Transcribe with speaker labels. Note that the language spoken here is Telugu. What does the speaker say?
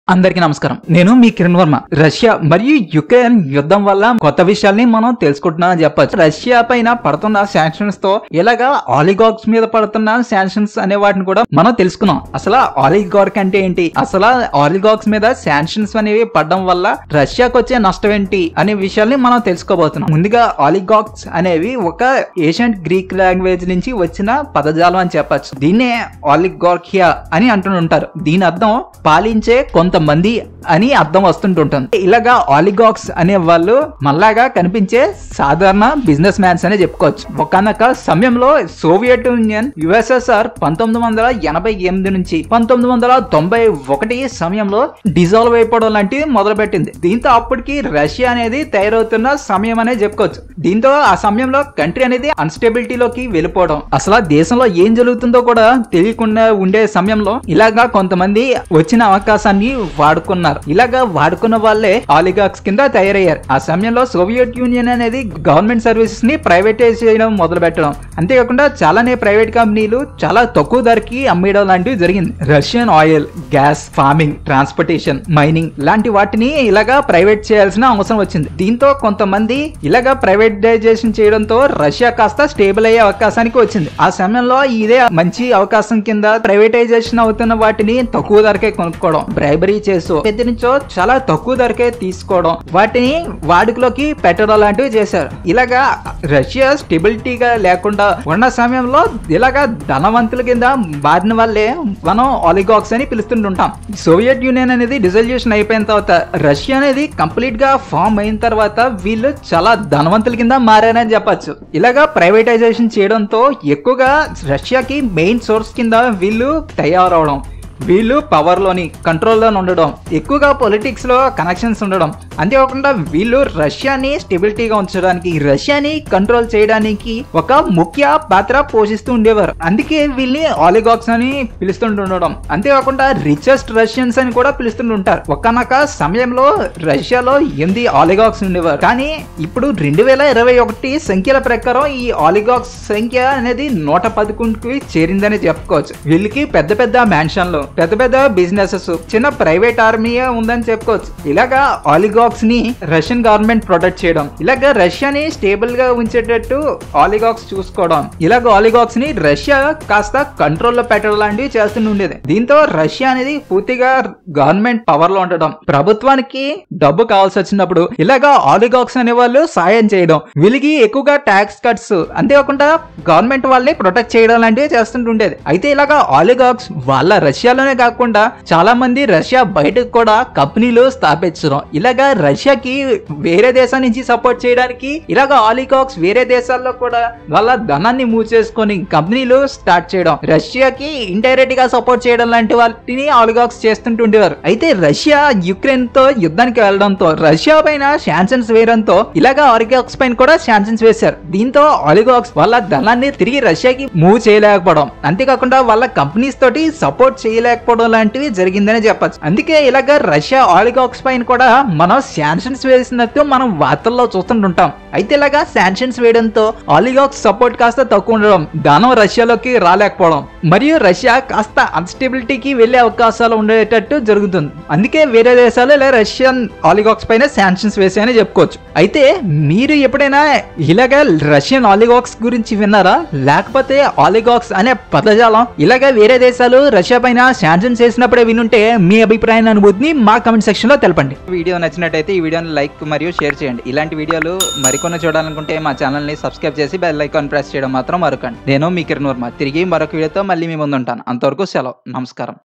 Speaker 1: అందరికీ నమస్కారం నేను మీ కిరణ్ వర్మ రష్యా మరియు యుక్రెయిన్ యుద్ధం వల్ల కొత్త విషయాల్ని మనం తెలుసుకుంటున్నామని చెప్పొచ్చు రష్యా పైన పడుతున్న శాంక్షన్స్ తో ఇలాగా ఆలిగాక్స్ మీద పడుతున్న శాంక్షన్స్ అనే వాటిని కూడా మనం తెలుసుకున్నాం అసలు ఆలిగార్క్ అంటే ఏంటి అసలు ఆలిగాక్స్ మీద శాంక్షన్స్ అనేవి పడడం వల్ల రష్యాకు వచ్చే నష్టం ఏంటి అనే విషయాల్ని మనం తెలుసుకోబోతున్నాం ముందుగా ఆలిగాక్స్ అనేవి ఒక ఏషియంట్ గ్రీక్ లాంగ్వేజ్ నుంచి వచ్చిన పదజాలం అని చెప్పొచ్చు దీన్నే ఆలిగార్కియా అని అంటుంటారు దీని అర్థం పాలించే కొంతమంది అని అర్థం వస్తుంటుంటుంది ఇలాగా ఆలిగాక్స్ అనే వాళ్ళు మళ్ళాగా కనిపించే సాధారణ బిజినెస్ మ్యాన్స్ అనే చెప్పుకోవచ్చు ఒకనొక సమయంలో సోవియట్ యూనియన్ యుఎస్ఎస్ఆర్ పంతొమ్మిది వందల ఎనభై ఎనిమిది నుంచి పంతొమ్మిది వందల తొంభై ఒకటి సమయంలో డిజాల్వ్ అయిపోవడం లాంటివి మొదలుపెట్టింది దీంతో అప్పటికి రష్యా అనేది తయారవుతున్న సమయం అనే చెప్పుకోవచ్చు దీంతో ఆ సమయంలో కంట్రీ అనేది అన్స్టెబిలిటీలోకి వెళ్ళిపోవడం అసలు ఆ దేశంలో ఏం జరుగుతుందో కూడా తెలియకుండా ఉండే సమయంలో ఇలాగా కొంతమంది వచ్చిన అవకాశాన్ని వాడుకున్నారు ఇలాగా వాడుకున్న వాళ్ళే ఆలిగాక్స్ కింద తయారయ్యారు ఆ సమయంలో సోవియట్ యూనియన్ అనేది గవర్నమెంట్ సర్వీసెస్ ని ప్రైవేటైజ్ చేయడం మొదలు పెట్టడం అంతేకాకుండా చాలానే ప్రైవేట్ కంపెనీలు చాలా తక్కువ ధరకి అమ్మేయడం లాంటివి జరిగింది Russian oil gas farming transportation mining లాంటి వాటిని ఇలాగా ప్రైవేట్ చేయాల్సిన అవసరం వచ్చింది దీంతో కొంతమంది ఇలాగా ప్రైవేటైజేషన్ చేయడంతో రష్యా కాస్త స్టేబుల్ అయ్యే అవకాశానికి వచ్చింది ఆ సమయంలో ఇదే మంచి అవకాశం కింద ప్రైవేటైజేషన్ అవుతున్న వాటిని తక్కువ ధరకే కొనుక్కోవడం బ్రైబరీ చేస్తూ బెదిరించో చాలా తక్కువ ధరకే తీసుకోవడం వాటిని వాడుకలోకి పెట్టడం లాంటివి చేశారు ఇలాగా రష్యా స్టెబిలిటీగా లేకుండా ఉన్న సమయంలో ఇలాగా ధనవంతుల కింద మారిన వాళ్ళే మనం ఆలిగాక్స్ అని పిలుస్తుంటుంటాం సోవియట్ యూనియన్ అనేది డిజల్యూషన్ అయిపోయిన తర్వాత రష్యా అనేది కంప్లీట్ గా ఫామ్ అయిన తర్వాత వీళ్ళు చాలా ధనవంతుల కింద మారారని చెప్పొచ్చు ఇలాగా ప్రైవేటైజేషన్ చేయడంతో ఎక్కువగా రష్యాకి మెయిన్ సోర్స్ కింద వీళ్ళు తయారవడం వీళ్ళు పవర్లోని కంట్రోల్లో ఉండడం ఎక్కువగా పొలిటిక్స్లో కనెక్షన్స్ ఉండడం అంతేకాకుండా వీళ్ళు రష్యాని స్టెబిలిటీగా ఉంచడానికి రష్యాని కంట్రోల్ చేయడానికి ఒక ముఖ్య పాత్ర పోషిస్తూ ఉండేవారు అందుకే వీళ్ళని ఆలిగాక్స్ అని పిలుస్తుండడం అంతేకాకుండా రిచెస్ట్ రష్యన్స్ అని కూడా పిలుస్తుంటారు ఒకనొక సమయంలో రష్యాలో ఎనిమిది ఆలిగాక్స్ ఉండేవారు కానీ ఇప్పుడు రెండు వేల ఇరవై ఒకటి సంఖ్యల ప్రకారం ఈ ఆలిగాక్స్ సంఖ్య అనేది నూట పదకొండుకి చేరిందని చెప్పుకోవచ్చు వీళ్ళకి పెద్ద పెద్ద మ్యాన్షన్లు పెద్ద పెద్ద బిజినెసెస్ చిన్న ప్రైవేట్ ఆర్మీ ఉందని చెప్పుకోవచ్చు ఇలాగా ఆలిగాక్స్ ని రష్యన్ గవర్నమెంట్ ప్రొటెక్ట్ చేయడం ఇలాగా రష్యాని స్టేబుల్ గా ఉంచేటట్టు ఆలిగాక్స్ చూసుకోవడం ఇలాగ ఆలిగాక్స్ ని రష్యా కాస్త కంట్రోల్లో పెట్టడం లాంటివి చేస్తూనే ఉండేది దీంతో రష్యా అనేది పూర్తిగా గవర్నమెంట్ పవర్ లో ఉండడం ప్రభుత్వానికి డబ్బు కావాల్సి వచ్చినప్పుడు ఇలాగా ఆలిగాక్స్ అనే వాళ్ళు సాయం చేయడం వీళ్ళకి ఎక్కువగా ట్యాక్స్ కట్స్ అంతేకాకుండా గవర్నమెంట్ వాళ్ళని ప్రొటెక్ట్ చేయడం లాంటివి చేస్తుంటుండేది అయితే ఇలాగా ఆలిగాక్స్ వాళ్ళ రష్యాలోనే కాకుండా చాలా మంది రష్యా బయటకు కూడా కంపెనీలు స్థాపించడం ఇలాగా రష్యాకి వేరే దేశం నుంచి సపోర్ట్ చేయడానికి ఇలాగ ఆలిగాక్స్ వేరే దేశాల్లో కూడా వాళ్ళ ధనాన్ని మూవ్ చేసుకొని కంపెనీలు స్టార్ట్ చేయడం రష్యాకి ఇండైరెక్ట్ గా సపోర్ట్ చేయడం లాంటి వాటిని ఆలిగాక్స్ చేస్తుంటుండేవారు అయితే రష్యా యుక్రెయిన్ తో యుద్ధానికి వెళ్ళడంతో రష్యా పైన శాంక్షన్స్ వేయడంతో ఇలాగా ఆలిగాక్స్ పైన కూడా శాంక్షన్స్ వేశారు దీంతో ఆలిగాక్స్ వాళ్ళ ధనాన్ని తిరిగి రష్యాకి మూవ్ చేయలేకపోవడం అంతేకాకుండా వాళ్ళ కంపెనీస్ తోటి సపోర్ట్ చేయలేకపోవడం లాంటివి జరిగిందని చెప్పొచ్చు అందుకే ఇలాగ రష్యా ఆలిగాక్స్ పైన కూడా మనం శాంక్షన్స్ వేసినట్టు మనం వార్తల్లో చూస్తుంటుంటాం అయితే ఇలాగా శాంక్షన్స్ వేయడంతో ఆలిగాక్స్ సపోర్ట్ కాస్త తక్కువ ఉండడం ధనం రష్యాలోకి రాలేకపోవడం మరియు రష్యా కాస్త అన్స్టెబిలిటీకి వెళ్లే అవకాశాలు ఉండేటట్టు జరుగుతుంది అందుకే వేరే దేశాలు ఇలా రష్యన్ ఆలిగాక్స్ పైన శాంక్షన్స్ వేసాయని చెప్పుకోవచ్చు అయితే మీరు ఎప్పుడైనా ఇలాగ రష్యన్ ఆలిగాక్స్ గురించి విన్నారా లేకపోతే ఆలిగాక్స్ అనే పదజాలం ఇలాగ వేరే దేశాలు రష్యా పైన శాంక్షన్స్ చేసినప్పుడే వినుంటే మీ అభిప్రాయాన్ని అనుభూతిని మా కమెంట్ సెక్షన్ లో తెలపండి వీడియో నచ్చినట్టయితే ఈ వీడియోని లైక్ మరియు షేర్ చేయండి ఇలాంటి వీడియోలు మరికొన్ని చూడాలనుకుంటే మా ఛానల్ ని సబ్స్క్రైబ్ చేసి బెల్ ఐకాన్ ప్రెస్ చేయడం మాత్రం మరొకండి నేను మీ కిరణ్ వర్మ తిరిగి మరొక వీడియోతో మళ్ళీ మీ ముందు ఉంటాను అంతవరకు సెలవు నమస్కారం